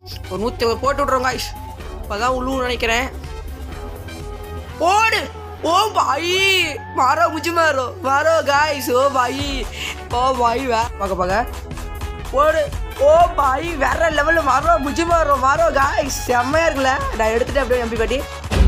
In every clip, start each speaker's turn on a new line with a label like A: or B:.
A: ஒரு நூற்றி ஐம்பது போட்டு விட்றோம் காய்ஸ் இப்போதான் உள்ளூர் நினைக்கிறேன் போடு ओ भाई मारो मुझे मारो मारो गाइस ओ भाई ओ भाई வே பக்க பக்க போடு ஓ பாய் வேற லெவலில் மாறோ முஜி மாறோ மாறோ காய்ஸ் செம்மையா இருக்குல்ல நான் எடுத்துட்டு அப்படியே எம்பி பாட்டி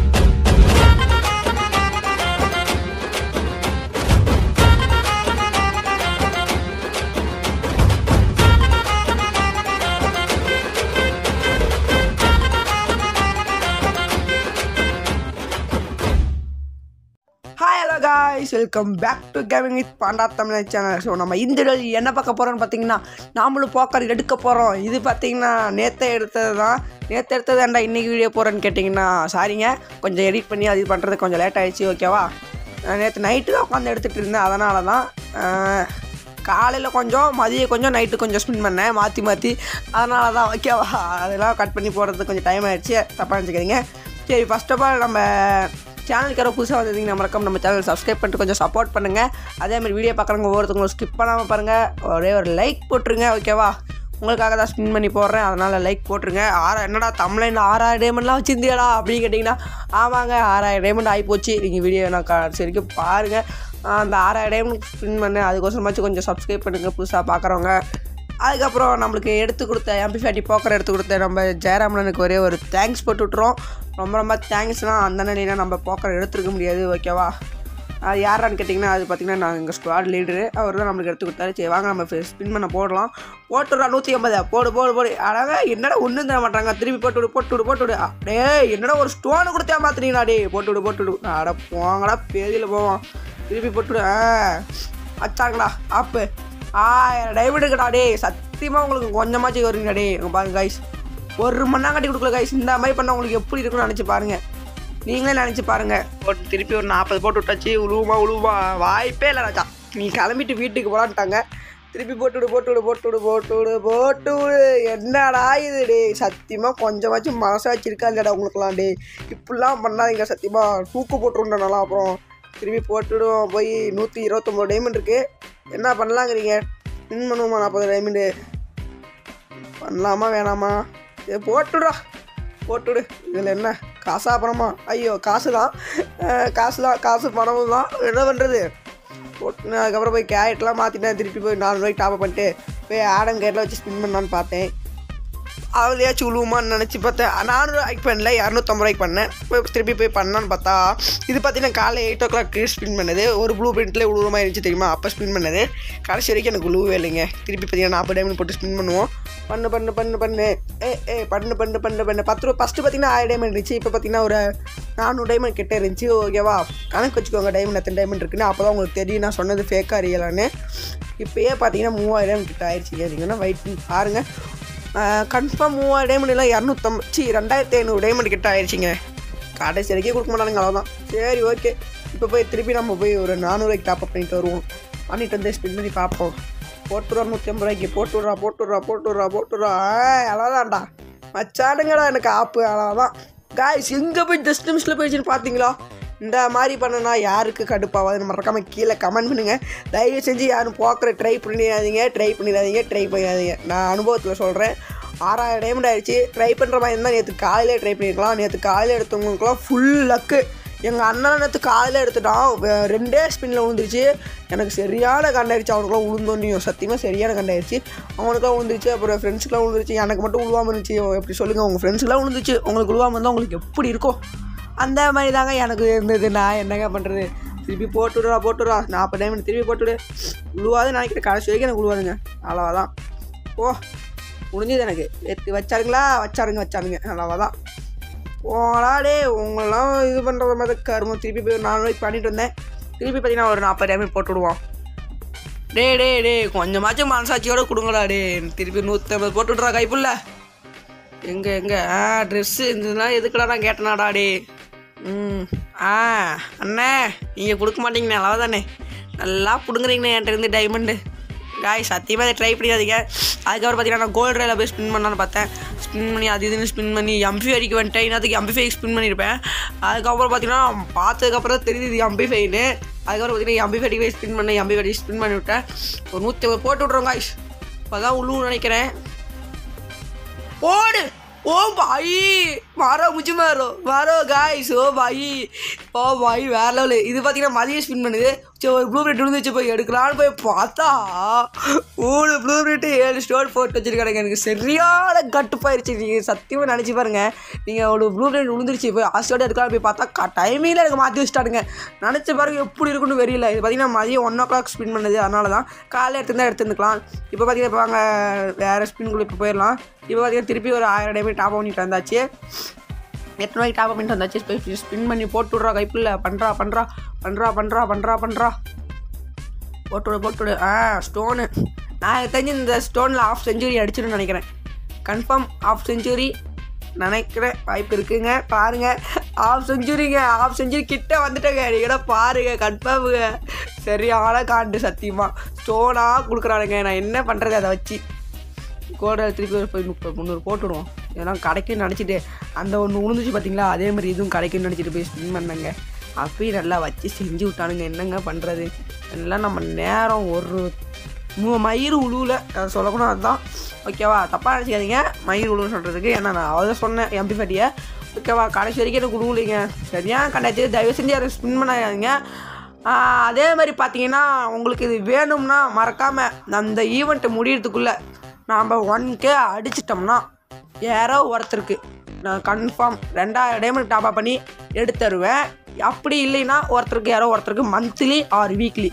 A: hi hello guys welcome back to gaming with panda Tamil channel so நம்ம இந்த video ல என்ன பார்க்க போகிறோம்னு பார்த்தீங்கன்னா நாமளும் போக்கர் எடுக்க போகிறோம் இது பார்த்தீங்கன்னா நேற்று எடுத்தது தான் நேற்று எடுத்தது ஏன்டா இன்றைக்கி வீடியோ போகிறேன்னு கேட்டிங்கன்னா சாரிங்க கொஞ்சம் எடிட் பண்ணி அது பண்ணுறது கொஞ்சம் லேட் ஆயிடுச்சு ஓகேவா நேற்று நைட்டு தான் உட்காந்து எடுத்துகிட்டு இருந்தேன் அதனால தான் காலையில் கொஞ்சம் மதியம் கொஞ்சம் நைட்டு கொஞ்சம் ஸ்பின் பண்ணேன் மாற்றி மாற்றி அதனால தான் ஓகேவா அதெல்லாம் கட் பண்ணி போடுறதுக்கு கொஞ்சம் டைம் ஆயிடுச்சு தப்பாக நினச்சிக்கிறீங்க சரி ஃபர்ஸ்ட் ஆஃப் ஆல் நம்ம சேனலுக்கு யாரோ புதுசாக வந்திருந்தீங்க மறக்காம நம்ம சேனல் சப்ஸ்கிரைப் பண்ணிட்டு கொஞ்சம் சப்போர்ட் பண்ணுங்கள் அதேமாதிரி வீடியோ பார்க்குறவங்க ஒவ்வொருத்தவங்களும் ஸ்கிப் பண்ணாமல் பாருங்கள் ஒரே ஒரு லைக் போட்டுருங்க ஓகேவா உங்களுக்காக தான் ஸ்பின் பண்ணி போடுறேன் அதனால் லைக் போட்டுருங்க ஆறா என்னடா தமிழில் ஆறாயிரம் டைமண்ட்லாம் வச்சுருந்தியாடா அப்படின்னு கேட்டிங்கன்னா ஆமாங்க ஆறாயிரம் டைமண்ட் ஆகிப்போச்சு நீங்கள் வீடியோ நான் கடைசி வரைக்கும் பாருங்கள் அந்த ஆறாயிரம் டைமண்ட் ஸ்பின் பண்ணேன் அதுக்கோசரமாச்சும் கொஞ்சம் சப்ஸ்கிரைப் பண்ணுங்கள் புதுசாக பார்க்குறவங்க அதுக்கப்புறம் நம்மளுக்கு எடுத்து கொடுத்த எம்பி ஃபேட்டி போக்கர் எடுத்து கொடுத்த நம்ம ஜெயராமனுக்கு ஒரே ஒரு தேங்க்ஸ் போட்டு விட்ருவோம் ரொம்ப ரொம்ப தேங்க்ஸ்னால் அந்த நிலையில நம்ம போக்கர் எடுத்துருக்க முடியாது ஓகேவா அது யாரான்னு கேட்டிங்கன்னா அது பார்த்தீங்கன்னா நான் எங்கள் ஸ்குவாட் லீடரு அவர் தான் நம்மளுக்கு எடுத்து கொடுத்தாரு சரி வாங்க நம்ம ஸ்பின் பண்ண போடலாம் போட்டுடுறா நூற்றி ஐம்பது போடு போடு போடு அழகா என்னடா ஒன்றும் தர மாட்டாங்க திருப்பி போட்டு விடு போட்டு விடு போட்டு விடு அப்படியே என்னடா ஒரு ஸ்டோனு கொடுத்தா மாத்திரீங்களா டே போட்டு விடு போட்டு விடு அட போங்கடா பேதியில் போவோம் திருப்பி போட்டு விடு ஆ வச்சாங்களா ஆப்பு ஆயிரம் டைமண்டுக்குடா டே சத்தியமாக உங்களுக்கு கொஞ்சமாச்சும் வருங்கடா டே இங்க பாருங்க கைஸ் ஒரு மணி கட்டி கொடுக்கல கைஸ் இந்த மாதிரி பண்ணால் உங்களுக்கு எப்படி இருக்குன்னு நினச்சி பாருங்கள் நீங்களே நினச்சி பாருங்கள் போட்டு திருப்பி ஒரு நாற்பது போட்டு விட்டாச்சு உழுவுமா உழுவுமா வாய்ப்பே இல்லை ராஜா நீ கிளம்பிட்டு வீட்டுக்கு போலான்ட்டாங்க திருப்பி போட்டு விடு போட்டு விடு போட்டு விடு போட்டு விடு போட்டு விடு என்னடா இது டே சத்தியமாக கொஞ்சமாச்சும் மனசாச்சு இருக்கா இல்லைடா உங்களுக்குலாம் டே இப்படிலாம் பண்ணாதீங்க சத்தியமாக தூக்கு போட்டுருண்டா நல்லா அப்புறம் திருப்பி போட்டுவிடுவோம் போய் நூற்றி இருபத்தொம்போது டைமண்ட் இருக்குது என்ன பண்ணலாங்கிறீங்க வின் பண்ணுவோமா நாற்பது டைமண்டு பண்ணலாமா வேணாமா சரி போட்டுடுறா போட்டுவிடு இதில் என்ன காசா பணமா ஐயோ காசு தான் அஹ் காசு தான் காசு பணமும் தான் என்ன பண்ணுறது போட்டு அதுக்கப்புறம் போய் கேரட்லாம் மாற்றிட்டேன் திருப்பி போய் நாலு ரூபாய்க்கு டாப் பண்ணிட்டு போய் ஆடம் கேட்டில் வச்சு ஸ்பின் பண்ணலான்னு பார்த்தேன் அதுலையாச்சும் உழுவுமான்னு நினச்சி பார்த்தேன் நானூறு ரூபாய்க்கு பண்ணல இரநூத்தம்பது ரூபாய்க்கு பண்ணேன் போய் திருப்பி போய் பண்ணான்னு பார்த்தா இது பார்த்தீங்கன்னா காலை எயிட் ஓ கிளாக் ஸ்பின் பண்ணது ஒரு ப்ளூ பிரிண்ட்லேயே உழுவுற மாதிரி இருந்துச்சு தெரியுமா அப்போ ஸ்பின் பண்ணது கடைசி வரைக்கும் எனக்கு உழுவே இல்லைங்க திருப்பி பார்த்தீங்கன்னா நாற்பது டைமண்ட் போட்டு ஸ்பின் பண்ணுவோம் பண்ணு பண்ணு பண்ணு பண்ணு ஏ ஏ பண்ணு பண்ணு பண்ணு பண்ணு பத்து ரூபா ஃபஸ்ட்டு பார்த்தீங்கன்னா ஆயிரம் டைமண்ட் இருந்துச்சு இப்போ பார்த்தீங்கன்னா ஒரு நானூறு டைமண்ட் கிட்டே இருந்துச்சு ஓகேவா கணக்கு வச்சுக்கோங்க டைமண்ட் எத்தனை டைமண்ட் இருக்குன்னு அப்போ தான் உங்களுக்கு தெரியும் நான் சொன்னது ஃபேக்காக ரியலான்னு இப்போயே பார்த்தீங்கன்னா மூவாயிரம் கிட்ட ஆயிடுச்சு ஏறிங்கன்னா வெயிட் பண்ணி பாருங்கள் கன்ஃபார்ம் மூவாயிரம் டைமண்ட் இல்லை இரநூத்தம்பது சி ரெண்டாயிரத்தி ஐநூறு டைமண்ட் கிட்ட ஆயிடுச்சுங்க கடைசி வரைக்கும் கொடுக்க மாட்டானுங்க அவ்வளோதான் சரி ஓகே இப்போ போய் திருப்பி நம்ம போய் ஒரு நானூறுவாய்க்கு டாப் பண்ணிட்டு வருவோம் பண்ணிட்டு வந்து ஸ்பின் பண்ணி பார்ப்போம் போட்டுருவா நூற்றி ஐம்பது ரூபாய்க்கு போட்டுடுறா போட்டுடுறா போட்டுடுறா போட்டுடுறா அவ்வளோதான்டா மச்சானுங்கடா எனக்கு ஆப்பு அவ்வளோதான் காய்ஸ் எங்கே போய் ஜஸ்ட் நிமிஷத்தில் போயிடுச்சுன்னு பார்த்தீங்களா இந்த மாதிரி பண்ணனா யாருக்கு கடுப்பாகாதுன்னு மறக்காம கீழே கமெண்ட் பண்ணுங்கள் தயவு செஞ்சு யாரும் போக்கிற ட்ரை பண்ணிடாதீங்க ட்ரை பண்ணிடாதீங்க ட்ரை பண்ணிடாதீங்க நான் அனுபவத்தில் சொல்கிறேன் ஆறாயிரம் டைமண்ட் ஆயிடுச்சு ட்ரை பண்ணுற மாதிரி இருந்தால் நேற்று காலையிலே ட்ரை பண்ணியிருக்கலாம் நேற்று காலையில் எடுத்தவங்களுக்குலாம் ஃபுல் லக்கு எங்கள் அண்ணன் நேற்று காலையில் எடுத்துட்டான் வே- ரெண்டே ஸ்பின்னில் விழுந்துருச்சு எனக்கு சரியான கண்டாயிருச்சு அவனுக்குலாம் உளுந்தோண்டியும் சத்தியமாக சரியான கண்டாயிருச்சு அவனுக்குலாம் விழுந்துருச்சு அப்புறம் ஃப்ரெண்ட்ஸுக்குலாம் விழுந்துருச்சு எனக்கு மட்டும் உழுவாமல் இருந்துச்சு எப்படி சொல்லுங்கள் உங்கள் ஃப்ரெண்ட்ஸுக்குலாம் விழுந்துச்சு உங்களுக்கு உழுவாமல் இருந்தால் உங்களுக்கு எப்படி இருக்கும் அந்த மாதிரி தாங்க எனக்கு இருந்தது நான் என்னங்க பண்ணுறது திருப்பி போட்டுடுறா போட்டுடுறா நாற்பது டைம் திருப்பி போட்டுடு உழுவாது நினைக்கிறேன் கடைசி வரைக்கும் எனக்கு உழுவாதுங்க அவ்வளோதான் ஓ முடிஞ்சது எனக்கு எடுத்து வச்சாருங்களா வச்சாருங்க வச்சாருங்க அவ்வளோதான் போடா டே உங்களெல்லாம் இது பண்ணுற மாதிரி கருமம் திருப்பி போய் ஒரு நாலு ரூபாய்க்கு பண்ணிட்டு வந்தேன் திருப்பி பார்த்தீங்கன்னா ஒரு நாற்பது டைம் போட்டு விடுவோம் டே டே டே கொஞ்சமாச்சும் மனசாட்சியோட கொடுங்கடா டே திருப்பி நூற்றம்பது போட்டு விட்றா கைப்புள்ள எங்கே எங்கே ஆ ட்ரெஸ்ஸு இதெல்லாம் எதுக்குடா நான் கேட்டனாடா டே ம் ஆ அண்ணே நீங்கள் கொடுக்க மாட்டீங்கண்ணே அளவு தானே நல்லா பிடுங்குறீங்கண்ணே என்கிட்ட இருந்து டைமண்டு காய் சத்தியமாக இதை ட்ரை பண்ணிடாதீங்க அதுக்கப்புறம் பார்த்தீங்கன்னா நான் கோல்டு ரேல போய் ஸ்பின் பண்ணலான்னு பார்த்தேன் ஸ்பின் பண்ணி அது இதுன்னு ஸ்பின் பண்ணி எம்பி வரைக்கும் வந்துட்டேன் இன்னத்துக்கு எம்பி ஃபைவ் ஸ்பின் பண்ணியிருப்பேன் அதுக்கப்புறம் பார்த்தீங்கன்னா பார்த்ததுக்கப்புறம் தான் தெரியுது இது எம்பி ஃபைவ்னு அதுக்கப்புறம் பார்த்தீங்கன்னா எம்பி ஃபைவ் போய் ஸ்பின் பண்ணேன் எம்பி ஃபைவ் ஸ்பின் பண்ணி விட்டேன் ஒரு நூற்றி ஐம்பது போட்டு விட்றோம் காய்ஸ் இப்போ தான் உள்ளூர் நினைக்கிறேன் போடு ओ भाई मारो मुझे मारो मारो गाइस ஓ பாய் ஓ பாய் வேற லெவலு இது பார்த்தீங்கன்னா மதியம் ஸ்பின் பண்ணுது சரி ஒரு ப்ளூ பிரிண்ட் விழுந்துச்சு போய் எடுக்கலான்னு போய் பார்த்தா மூணு ப்ளூ பிரிண்ட்டு ஏழு ஸ்டோர் போட்டு வச்சிருக்காங்க எனக்கு சரியான கட்டுப்பாயிருச்சு நீங்கள் சத்தியமாக நினச்சி பாருங்க நீங்கள் ஒரு ப்ளூ பிரிண்ட் விழுந்துருச்சு போய் ஆசையோட எடுக்கலாம் போய் பார்த்தா டைமிங்கில் எனக்கு மாற்றி வச்சுட்டானுங்க நினச்சி பாருங்க எப்படி இருக்குன்னு தெரியல இது பார்த்தீங்கன்னா மதியம் ஒன் ஓ கிளாக் ஸ்பின் பண்ணுது அதனால தான் காலையில் எடுத்துருந்தா எடுத்துருந்துக்கலாம் இப்போ பார்த்தீங்கன்னா இப்போ வாங்க வேறு ஸ்பின்குள்ளே இப்போ போயிடலாம் இப்போ பார்த்தீங்கன்னா திருப்பி ஒரு ஆயிரம் டைமே டாப் பண்ணிட்டு வந்தாச்சு எத்தனை ரூபாய்க்கு டாப் பண்ணிட்டு வந்தாச்சு போய் ஸ்பின் பண்ணி போட்டு விட்றா கைப்பில் பண்ணுறா பண்ணுறா பண்ணுறா பண்ணுறா பண்ணுறா பண்ணுறா போட்டு விடு போட்டு விடு ஆ ஸ்டோனு நான் எனக்கு தெரிஞ்சு இந்த ஸ்டோனில் ஆஃப் செஞ்சுரி அடிச்சிடுன்னு நினைக்கிறேன் கன்ஃபார்ம் ஆஃப் செஞ்சுரி நினைக்கிறேன் வாய்ப்பு இருக்குங்க பாருங்க ஆஃப் செஞ்சுரிங்க ஆஃப் செஞ்சுரி கிட்ட வந்துட்டேங்க நீங்க பாருங்க கன்ஃபார்முங்க சரியான காண்டு சத்தியமாக ஸ்டோனாக கொடுக்குறானுங்க நான் என்ன பண்ணுறது அதை வச்சு கோடை திருப்பி ஒரு போய் முப்பது முந்நூறு போட்டுடுவோம் இதெல்லாம் கிடைக்குன்னு நினச்சிட்டு அந்த ஒன்று உழுந்துச்சு பார்த்தீங்களா அதே மாதிரி இதுவும் கிடைக்குன்னு நினச்சிட்டு போய் ஸ்பின் பண்ணேங்க அப்பயும் நல்லா வச்சு செஞ்சு விட்டானுங்க என்னங்க பண்ணுறது எல்லாம் நம்ம நேரம் ஒரு மூ மயிர் உழுவில் சொல்லக்கூடாது அதுதான் ஓகேவா தப்பாக நினச்சிக்காதீங்க மயிர் உழுவுன்னு சொல்கிறதுக்கு ஏன்னா நான் அதை சொன்னேன் எம்பி ஃபட்டியை ஓகேவா கடைசி வரைக்கும் எனக்கு உழுவுலைங்க சரியா கண்டாச்சு தயவு செஞ்சு அதை ஸ்பின் பண்ணாதீங்க ஆஹ் அதே மாதிரி பார்த்தீங்கன்னா உங்களுக்கு இது வேணும்னா மறக்காமல் அந்த ஈவெண்ட்டு முடியறதுக்குள்ளே நாம் ஒன் கே அடிச்சிட்டோம்னா யாரோ ஒருத்தருக்கு நான் கன்ஃபார்ம் ரெண்டாயிரம் டைமண்ட் டாப் பண்ணி எடுத்து தருவேன் அப்படி இல்லைன்னா ஒருத்தருக்கு யாரோ ஒருத்தருக்கு மந்த்லி ஆர் வீக்லி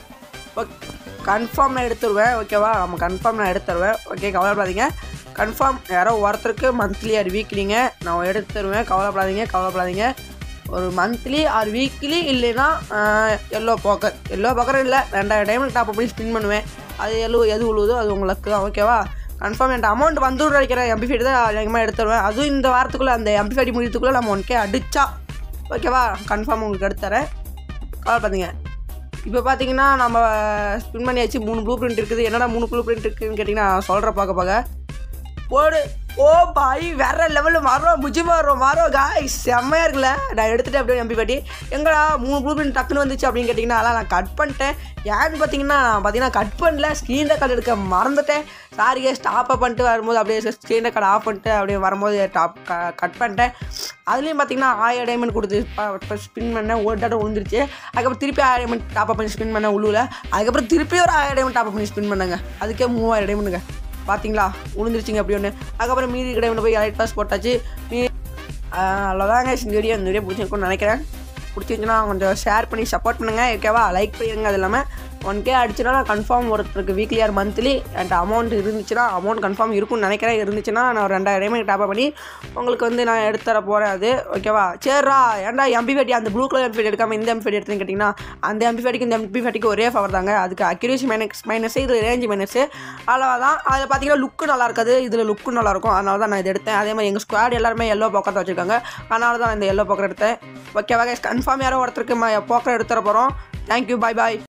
A: கன்ஃபார்ம் நான் எடுத்து தருவேன் ஓகேவா நம்ம கன்ஃபார்ம் நான் எடுத்து தருவேன் ஓகே கவலைப்படாதீங்க கன்ஃபார்ம் யாரோ ஒருத்தருக்கு மந்த்லி ஆர் வீக்லிங்க நான் எடுத்து தருவேன் கவலைப்படாதீங்க கவலைப்படாதீங்க ஒரு மந்த்லி ஆர் வீக்லி இல்லைன்னா எல்லோ போக்கர் எல்லோ போக்கர் இல்லை ரெண்டாயிரம் டைமில் டாப் பண்ணி ஸ்பின் பண்ணுவேன் அது எல்லோ எது உழுவுதோ அது உங்களுக்கு தான் ஓகேவா கன்ஃபார்ம் என்கிட்ட அமௌண்ட் வந்து நினைக்கிறேன் எம்பி ஃபைட் தான் அதிகமாக எடுத்துருவேன் அதுவும் இந்த வாரத்துக்குள்ளே அந்த எம்பி ஃபைட் முடியறதுக்குள்ளே நம்ம ஒன் கே அடிச்சா ஓகேவா கன்ஃபார்ம் உங்களுக்கு எடுத்துறேன் கவலைப்படாதீங்க இப்போ பார்த்தீங்கன்னா நம்ம ஸ்பின் பண்ணியாச்சு மூணு ப்ளூ பிரிண்ட் இருக்குது என்னடா மூணு ப்ளூ பிரிண்ட் இருக்குதுன்னு கேட்டிங்கன்னா சொல்கிற பார்க்க பார்க்க போடு ஓ பாய் வேற லெவலில் மாறும் முஜி மாறும் மாறும் காய் செம்மையாக இருக்குல்ல நான் எடுத்துகிட்டு அப்படியே எம்பி பாட்டி எங்கடா மூணு ப்ளூ பிரிண்ட் டக்குன்னு வந்துச்சு அப்படின்னு கேட்டிங்கன்னா அதெல்லாம் நான் கட் பண்ணிட்டேன் ஏன்னு பார்த்தீங்கன்னா நான் பார்த்தீங்கன்னா கட் பண்ணல ஸ்க்ரீன் ரெக்கார்ட் எடுக்க மறந்துட்டேன் சாரியே ஸ்டாப்பை பண்ணிட்டு வரும்போது அப்படியே ஸ்க்ரீன் ரெக்கார்ட் ஆஃப் பண்ணிட்டு அப்படியே வரும்போது டாப் கட் பண்ணிட்டேன் அதுலேயும் பார்த்தீங்கன்னா ஆயிரம் டைமண்ட் கொடுத்து ஸ்பின் பண்ணேன் ஒரு டாட்டா விழுந்துருச்சு அதுக்கப்புறம் திருப்பி ஆயிரம் டைமண்ட் டாப் பண்ணி ஸ்பின் பண்ண உழுவில் அதுக்கப்புறம் திருப்பி ஒரு ஆயிரம் டைமண்ட் டாப் பண்ணி ஸ்பின் பண்ணேங்க அதுக்கே மூவாயிரம் டைமண்டுங்க பார்த்தீங்களா விழுந்துருச்சிங்க அப்படி ஒன்று அதுக்கப்புறம் மீதி டைமண்ட் போய் லைட் பாஸ் போட்டாச்சு மீ அவ்வளோதாங்க இந்த வீடியோ இந்த வீடியோ பிடிச்சிருக்கும்னு நினைக்கிறேன் பிடிச்சிருந்துச்சுன்னா கொஞ்சம் ஷேர் பண்ணி சப்போர்ட் பண்ணுங்கள் ஓகேவா லைக் பண்ணிடுங்க அது இல்லாமல் ஒன் கே அடிச்சுனா நான் கன்ஃபார்ம் ஒருத்தருக்கு வீக்லி ஆர் மந்த்லி என்கிட்ட அமௌண்ட் இருந்துச்சுன்னா அமௌண்ட் கன்ஃபார்ம் இருக்கும்னு நினைக்கிறேன் இருந்துச்சுன்னா நான் ஒரு ரெண்டாயிரம் டைம் டாப் பண்ணி உங்களுக்கு வந்து நான் எடுத்து தர போகிறேன் அது ஓகேவா சரிடா ஏன்டா எம்பி ஃபேட்டி அந்த ப்ளூ கலர் எம்பி எடுக்காமல் இந்த எம்பி ஃபேட்டி எடுத்துன்னு கேட்டிங்கன்னா அந்த எம்பி ஃபேட்டிக்கு இந்த எம்பி ஃபேட்டிக்கு ஒரே ஃபவர் தாங்க அதுக்கு அக்யூரேசி மைனஸ் மைனஸ் இது ரேஞ்ச் மைனஸ் அளவாக தான் அதில் பார்த்தீங்கன்னா லுக்கு நல்லா இருக்காது இதில் லுக்கு நல்லா இருக்கும் அதனால தான் நான் இது எடுத்தேன் அதே மாதிரி எங்கள் ஸ்குவாட் எல்லாருமே எல்லோ போக்கர் வச்சுருக்காங்க அதனால தான் நான் இந்த எல்லோ போக்கர் எடுத்தேன் ஓகேவா கன்ஃபார்ம் யாரோ ஒருத்தருக்கு போக்கர் எடுத்துற போகிறோம் தேங்க்யூ பாய் பாய்